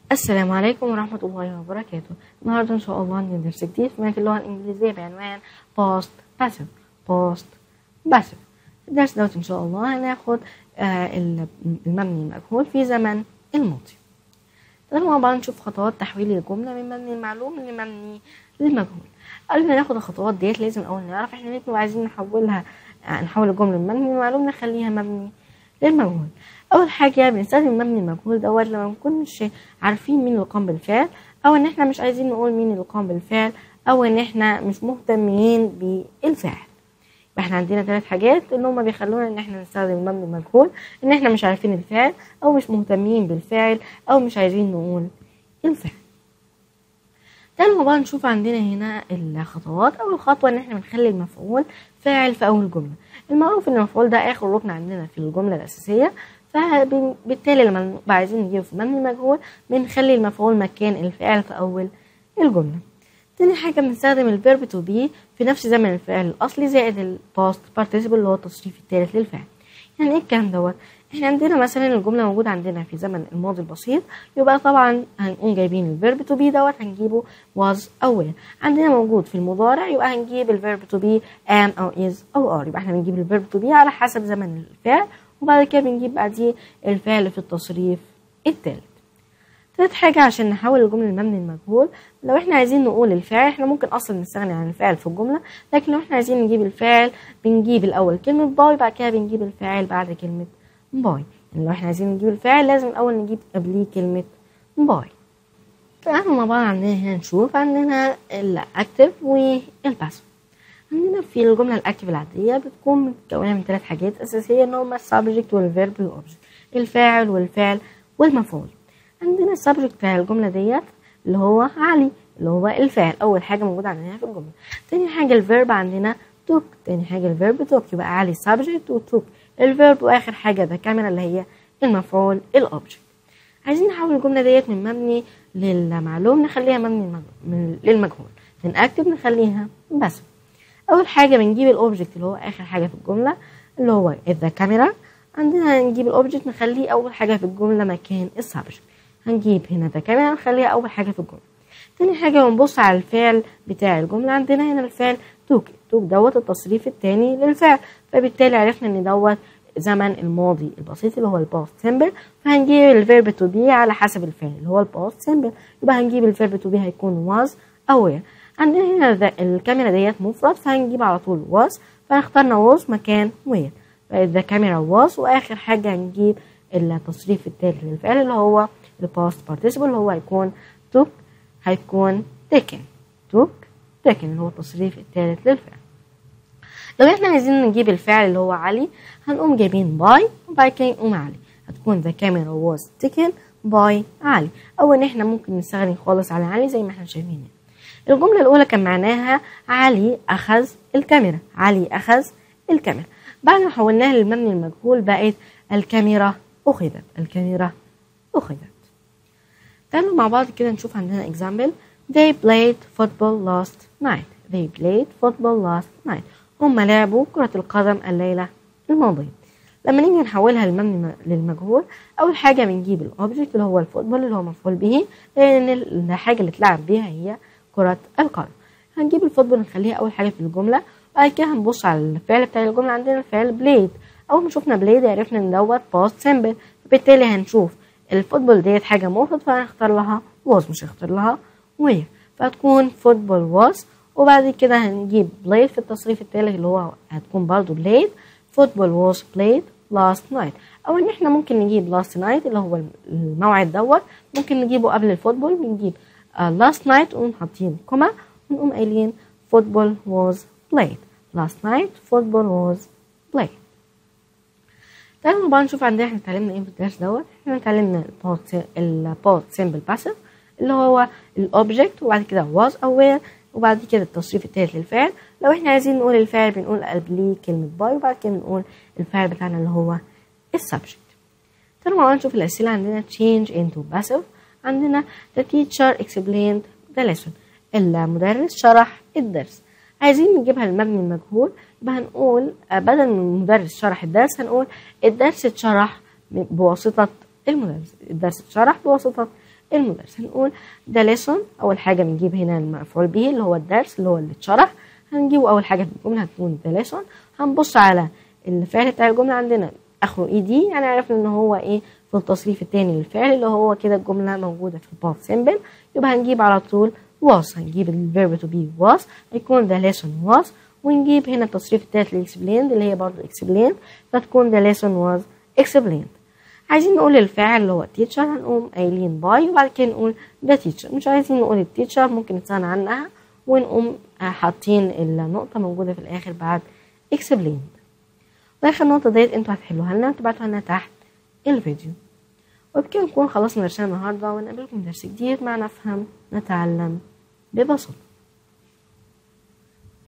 السلام عليكم ورحمة الله وبركاته النهاردة إن شاء الله عندنا درس جديد في اللغة الإنجليزية بعنوان past passive past passive في الدرس دوت إن شاء الله هناخد آه المبني المجهول في زمن الماضي تعالوا مع بعض نشوف خطوات تحويل الجملة من مبني المعلوم لمبني للمجهول قبل ما ناخد الخطوات ديت لازم الأول نعرف احنا ليه بنبقى عايزين نحولها آه نحول الجملة من مبني المعلوم نخليها مبني للمجهول اول حاجه بنستخدم مبني المجهول دوت لما نكونش عارفين مين اللي قام بالفعل او ان احنا مش عايزين نقول مين اللي قام بالفعل او ان احنا مش مهتمين بالفعل يبقى احنا عندنا ثلاث حاجات اللي هما بيخلونا ان احنا نستخدم المبني المجهول ان احنا مش عارفين الفعل او مش مهتمين بالفعل او مش عايزين نقول الفعل تعالوا بقى نشوف عندنا هنا الخطوات اول خطوه ان احنا بنخلي المفعول فاعل في اول جمله المعروف ان المفعول ده اخر ركن عندنا في الجمله الاساسيه فبالتالي لما نبقى عايزين نجيب في مبني مجهول بنخلي المفعول مكان الفعل في أول الجملة تاني حاجة بنستخدم الفيرب تو بي في نفس زمن الفعل الأصلي زائد الباست participle اللي هو التصريف الثالث للفعل يعني ايه الكلام دوت احنا عندنا مثلا الجملة موجودة عندنا في زمن الماضي البسيط يبقى طبعا هنقوم جايبين الفيرب تو بي دوت هنجيبه was أو were عندنا موجود في المضارع يبقى هنجيب الفيرب تو بي am أو is أو are يبقى احنا بنجيب الفيرب تو بي على حسب زمن الفعل وبعد كده بنجيب بعديه الفعل في التصريف التالت تالت حاجة عشان نحول الجملة لمبني المجهول لو احنا عايزين نقول الفعل احنا ممكن اصلا نستغني عن الفعل في الجملة لكن لو احنا عايزين نجيب الفعل بنجيب الاول كلمة باي بعد كده بنجيب الفاعل بعد كلمة باي يعني لو احنا عايزين نجيب الفعل لازم الاول نجيب قبليه كلمة باي تعالوا مع بعض عندنا هنا نشوف عندنا الاكتف والباسف عندنا في الجملة الأكتف العادية بتكون متكونة من ثلاث حاجات أساسية إن هما السبجكت والفيرب والأوبجكت الفاعل والفعل والمفعول عندنا السبجكت بتاع الجملة ديت اللي هو علي اللي هو الفعل أول حاجة موجودة عندنا في الجملة تاني حاجة الفيرب عندنا توك تاني حاجة الفيرب توك يبقى علي سبجكت وتوك الفيرب وآخر حاجة ده كاميرا اللي هي المفعول الأوبجكت عايزين نحول الجملة ديت من مبني للمعلوم نخليها مبني للمجهول من أكتف نخليها بس اول حاجه بنجيب الاوبجكت اللي هو اخر حاجه في الجمله اللي هو ذا كاميرا عندنا هنجيب الاوبجكت نخليه اول حاجه في الجمله مكان السبجكت هنجيب هنا ذا كاميرا نخليها اول حاجه في الجمله تاني حاجه بنبص على الفعل بتاع الجمله عندنا هنا الفعل توك توك دوت التصريف التاني للفعل فبالتالي عرفنا ان دوت زمن الماضي البسيط اللي هو الباست سيمبل فهنجيب الفيرب تو بي على حسب الفعل اللي هو الباست سيمبل يبقى هنجيب الفيرب تو بي هيكون was او were عندنا هنا الكاميرا ديت مفرد فهنجيب على طول was فاخترنا was مكان where the camera was واخر حاجة هنجيب التصريف التالت للفعل اللي هو الباست participle اللي هو هيكون took هيكون taken took taken اللي هو التصريف التالت للفعل لو احنا عايزين نجيب الفعل اللي هو علي هنقوم جايبين باي وبعد كده نقوم علي هتكون the camera was taken by علي او ان احنا ممكن نستغني خالص على علي زي ما احنا شايفين الجملة الأولى كان معناها علي أخذ الكاميرا علي أخذ الكاميرا بعد ما حولناها للمبني المجهول بقت الكاميرا أخذت الكاميرا أخذت تعالوا مع بعض كده نشوف عندنا example they played football last night they played football last night هم لعبوا كرة القدم الليلة الماضية لما نيجي نحولها للمبني للمجهول أول حاجة بنجيب الأوبجكت اللي هو الفوتبول اللي هو مفعول به لأن الحاجة اللي اتلعب بيها هي كرة القدم هنجيب الفوتبول نخليها أول حاجة في الجملة بعد كده هنبص على الفعل بتاع الجملة عندنا الفعل بليد أول ما شفنا بليد عرفنا إن دوت باست سيمبل فبالتالي هنشوف الفوتبول ديت حاجة مفرد فهنختار لها was مش هنختار لها where فهتكون فوتبول was وبعد كده هنجيب بلايد في التصريف التالت اللي هو هتكون برضو بلايد فوتبول was played last night أو إن إحنا ممكن نجيب last night اللي هو الموعد دوت ممكن نجيبه قبل الفوتبول بنجيب Uh, last night ونقوم حاطين كوما ونقوم قايلين football was played last night football was played تعالوا بقى نشوف عندنا احنا اتعلمنا ايه في الدرس دوت احنا اتعلمنا البوت سيمبل باسيف اللي هو الاوبجكت وبعد كده was aware وبعد كده التصريف التالت للفعل لو احنا عايزين نقول الفعل بنقول قبليه كلمة باي وبعد كده بنقول الفعل بتاعنا اللي هو السبجكت تعالوا بقى نشوف الأسئلة عندنا change into passive عندنا the teacher explained the lesson المدرس شرح الدرس عايزين نجيبها المبني المجهول يبقى هنقول بدل ما المدرس شرح الدرس هنقول الدرس اتشرح بواسطة المدرس الدرس اتشرح بواسطة المدرس هنقول ده ليسون اول حاجه بنجيب هنا المفعول به اللي هو الدرس اللي هو اللي اتشرح هنجيبه اول حاجه في الجمله هتكون ده ليسون هنبص على الفعل بتاع الجمله عندنا اخره اي دي يعني عرفنا ان هو ايه في التصريف الثاني للفعل اللي هو كده الجمله موجوده في الباث سيمبل يبقى هنجيب على طول was هنجيب الفيرب تو بي was هيكون the lesson was ونجيب هنا التصريف الثالث explained اللي هي برضو explained فتكون the lesson was explained عايزين نقول الفاعل اللي هو teacher هنقوم قايلين باي وبعد كده نقول the teacher مش عايزين نقول التيتشر ممكن نستغنى عنها ونقوم حاطين النقطة موجودة في الآخر بعد explained واخر نقطة ديت انتوا هتحلوها لنا وتبعتوها لنا تحت الفيديو وبكده نكون خلصنا درسنا النهاردة ونقابلكم درس جديد مع نفهم نتعلم ببساطة